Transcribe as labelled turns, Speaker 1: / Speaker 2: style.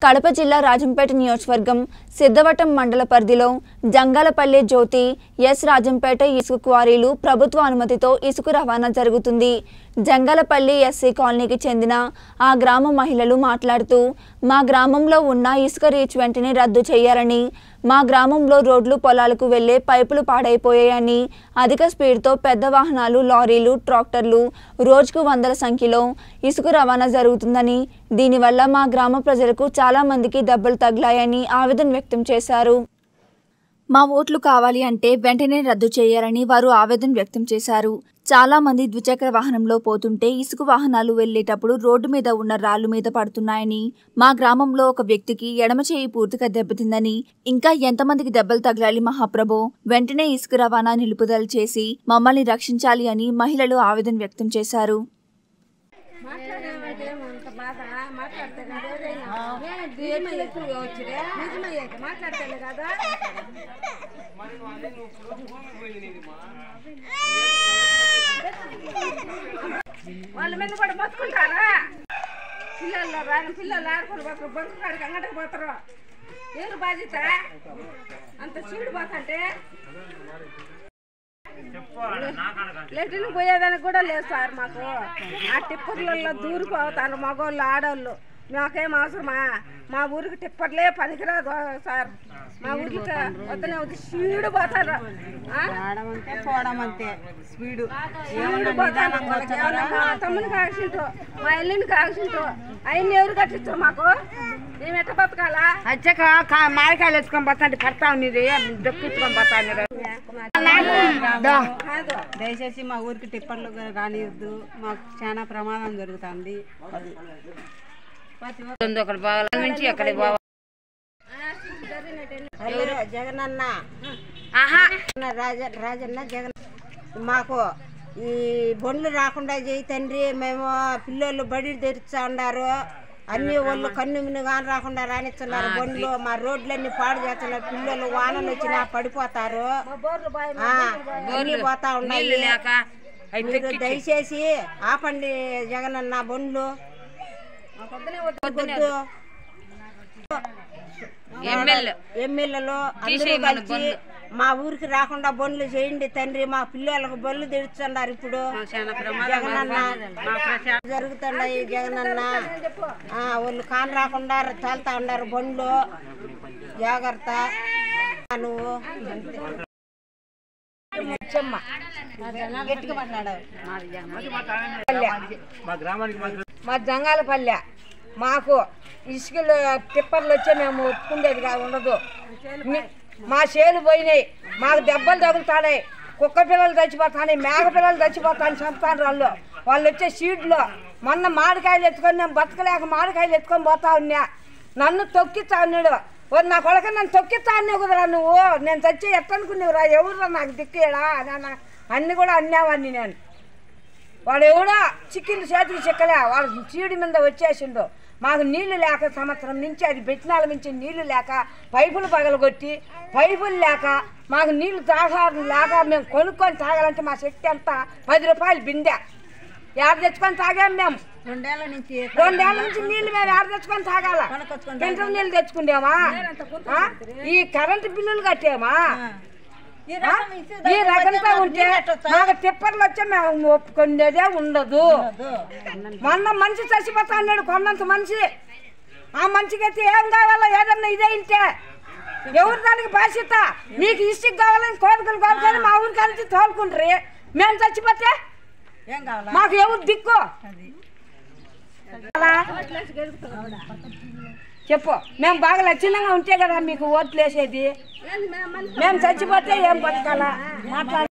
Speaker 1: కడప జిల్లా రాజంపేట నియోజకవర్గం సిద్ధవటం మండల పరిధిలో జంగాలపల్లి జ్యోతి ఎస్ రాజంపేట ఇసుక క్వారీలు ప్రభుత్వ అనుమతితో ఇసుక రవాణా జరుగుతుంది జంగాలపల్లి ఎస్సీ కాలనీకి చెందిన ఆ గ్రామ మహిళలు మాట్లాడుతూ మా గ్రామంలో ఉన్న ఇసుక రీచ్ వెంటనే రద్దు చేయాలని మా గ్రామంలో రోడ్లు పొలాలకు వెళ్లే పైపులు పాడైపోయాయని అధిక స్పీడ్తో పెద్ద వాహనాలు లారీలు ట్రాక్టర్లు రోజుకు వందల సంఖ్యలో ఇసుక రవాణా జరుగుతుందని దీనివల్ల మా గ్రామ ప్రజలకు చాలా మందికి దెబ్బలు తగిలాయని ఆవేదన వ్యక్తం చేశారు మా ఓట్లు కావాలి అంటే వెంటనే రద్దు చేయాలని వారు ఆవేదన వ్యక్తం చేశారు చాలా మంది ద్విచక్ర వాహనంలో పోతుంటే ఇసుక వాహనాలు వెళ్లేటప్పుడు రోడ్డు మీద ఉన్న రాళ్లు మీద పడుతున్నాయని మా గ్రామంలో ఒక వ్యక్తికి ఎడమ చేయి పూర్తిగా దెబ్బతిందని ఇంకా ఎంతమందికి దెబ్బలు తగలాలి మహాప్రభు వెంటనే ఇసుక రవాణా నిలుపుదల చేసి మమ్మల్ని రక్షించాలి అని మహిళలు ఆవేదన వ్యక్తం చేశారు
Speaker 2: మాట్లాడతాను కదా వాళ్ళ మీద కూడా బతుకుంటారా పిల్లలు రాని పిల్లలు ఆడుకొని పోతారు బంకు కాడికి అంగడికి పోతారు ఎవరు బాధ్యత అంత చీడు పోతంటే లెట్రిన్ పోయేదానికి కూడా లేదు సార్ మాకు ఆ టిప్పర్లలో దూరిపోతారు మగవాళ్ళు ఆడవాళ్ళు మాకేం అవసరమా మా ఊరికి టిప్పర్లే పనికిరాదు సార్ మా ఊరికి వద్దనే వద్దు చీడు పోతారు ఆ?
Speaker 3: ఆడమంటే పోవడం అంతే స్పీడు
Speaker 2: చీడు పోతారు మా తమ్ముని కాల్సింటూ మా ఇల్లుని కాల్సింటూ అయిన ఎవరు కట్టిస్తారు మాకు మేము ఎట్ట బతకాలా
Speaker 3: వచ్చాక మామిడికాయలు ఎత్తుకొని పోతాండి పడతా ఉన్నది దొక్కించుకొని పోతాను
Speaker 2: కాదు
Speaker 3: దయచేసి మా ఊరికి టిప్పర్లు రానియద్దు మాకు చాలా ప్రమాదం జరుగుతుంది ఒకటి బాగా నుంచి ఎక్కడికి పోవాలి జగనన్న రాజ రాజన్న జగన్ మాకు ఈ బొండ్లు రాకుండా చేయి తండ్రి మేము పిల్లలు బడి తెరుస్తా ఉన్నారు అన్ని వాళ్ళు కన్ను కానీ రాకుండా రానిస్తున్నారు బండ్లు మా రోడ్లన్నీ పాడు చేస్తున్నారు పిల్లలు వానలు వచ్చినా పడిపోతారు ఆ, అన్ని పోతా ఉన్నాయి మీరు దయచేసి ఆపండి జగనన్న బండ్లు వద్దు ఎమ్మెల్యేలు అందరూ కలిసి మా ఊరికి రాకుండా బండ్లు చేయండి తండ్రి మా పిల్లలకు బళ్ళు తెడుస్తున్నారు ఇప్పుడు జగనన్న జరుగుతున్నాయి జగనన్న ఆ, వాళ్ళు కాని రాకుండా తేలుతా ఉన్నారు బండ్లు జాగ్రత్త నువ్వు చెమ్మ గట్టిగా మాట్లాడావు
Speaker 2: మా జంగాలపల్లె మాకు ఇసుకలు టిప్పర్లు వచ్చే మేము ఒప్పుకుండేదిగా ఉండదు మీ- మా చేలు పోయినాయి మాకు దెబ్బలు తగులుతాయి కుక్క పిల్లలు చచ్చిపోతాయి మేక పిల్లలు చచ్చిపోతాయి చంపుతారు వాళ్ళు వాళ్ళు వచ్చే సీడ్లో మొన్న మామిడికాయలు ఎత్తుకొని నేను బతకలేక మామిడికాయలు ఎత్తుకొని పోతా ఉన్నా నన్ను తొక్కిస్తా ఉన్నాడు ఓ నా కొడక నన్ను తొక్కిస్తా అన్నావు కుదరా నువ్వు నేను చచ్చే ఎట్టనుకునేవురా ఎవరురా నాకు దిక్కేడా అన్ని కూడా అన్నావన్నీ నేను వాడు ఎవడో చిక్కింది చేతికి చిక్కలే వాడు చీడి మీద వచ్చేసిండు మాకు నీళ్లు లేక సంవత్సరం నుంచి అది బెట్టినాల నుంచి నీళ్లు లేక పైపులు పగలగొట్టి పైపులు లేక మాకు నీళ్లు తాగాలి లేక మేము కొనుక్కొని తాగాలంటే మా శక్తి అంతా పది రూపాయలు బిందె యాడ తెచ్చుకొని తాగాం మేము
Speaker 3: రెండేళ్ల నుంచి
Speaker 2: రెండేళ్ల నుంచి నీళ్లు మేము యాడ తెచ్చుకొని తాగాల ఫిల్టర్ నీళ్ళు తెచ్చుకుంటామా ఆ? ఈ కరెంటు బిల్లులు కట్టామా ఆ? ఈ రకంగా ఉంటే మాకు టిప్పర్లు వచ్చే మేము ఒప్పుకునేదే ఉండదు మొన్న మనిషి చచ్చిపోతా అన్నాడు కొన్నంత మనిషి ఆ మనిషికి అయితే ఏం కావాలో ఏదన్నా ఇదే ఇంటే ఎవరు దానికి బాధ్యత మీకు ఇసుకు కావాలని కోరికలు కోరుకొని మా ఊరికి కలిసి తోలుకుంటారు మేము చచ్చిపోతే
Speaker 3: ఏం కావాలా
Speaker 2: మాకు ఎవరు దిక్కు అలా? చెప్పు మేము బాగా లక్షణంగా ఉంటే కదా మీకు ఓట్లు వేసేది మేము చచ్చిపోతే ఏం బతకాలా మాట్లాడ